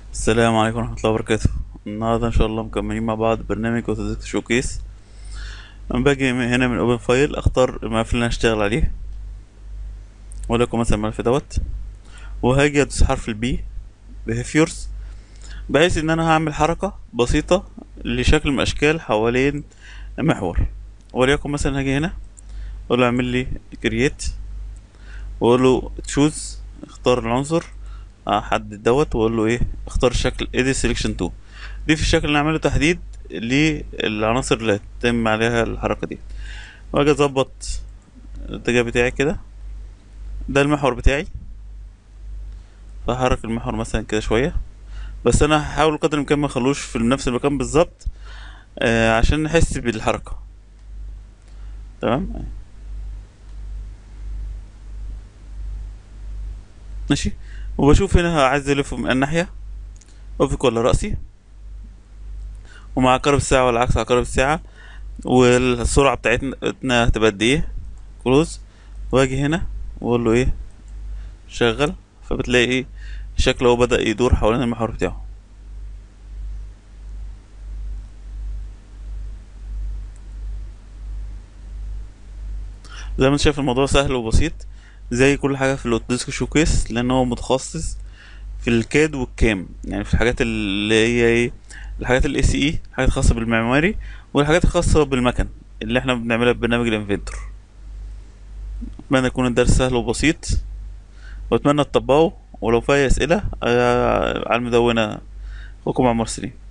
السلام عليكم ورحمة الله وبركاته النهاردة إن شاء الله مكملين مع بعض برنامج اوتوديسك شوكيس أنا باجي من هنا من أوبن فايل أختار الملف اللي أنا هشتغل عليه وليكن مثلا الملف دوت وهاجي أدوس حرف البي بهيفيورز بحيث إن أنا هعمل حركة بسيطة لشكل من الأشكال حوالين محور وليكن مثلا هاجي هنا أقول له اعمل لي كرييت وأقول له تشوز اختار العنصر احدد دوت واقول له ايه اختار الشكل edit selection 2 دي في الشكل اللي نعمله تحديد للعناصر اللي هتتم عليها الحركه دي واجي اظبط الاتجاه بتاعي كده ده المحور بتاعي فهحرك المحور مثلا كده شويه بس انا هحاول قدر الامكان ما اخلوش في نفس المكان بالظبط آه عشان نحس بالحركه تمام ماشي وبشوف هنا عايز الف من الناحيه افق ولا راسي ومع عقارب الساعه ولا عكس عقارب الساعه والسرعه بتاعتنا هتبقى قد ايه كروز واجي هنا واقول له ايه شغل فبتلاقي ايه شكله هو بدا يدور حوالين المحور بتاعه زي ما انت شايف الموضوع سهل وبسيط زي كل حاجه في الاوتوديسك شوكيس لان هو متخصص في الكاد والكام يعني في الحاجات اللي هي ايه الحاجات الاي سي اي الحاجات الخاصه بالمعماري والحاجات الخاصه بالمكن اللي احنا بنعملها ببرنامج الانفنتور اتمنى يكون الدرس سهل وبسيط واتمنى تطبقه ولو في اي اسئله آه، على المدونه اخوكم عمر سليم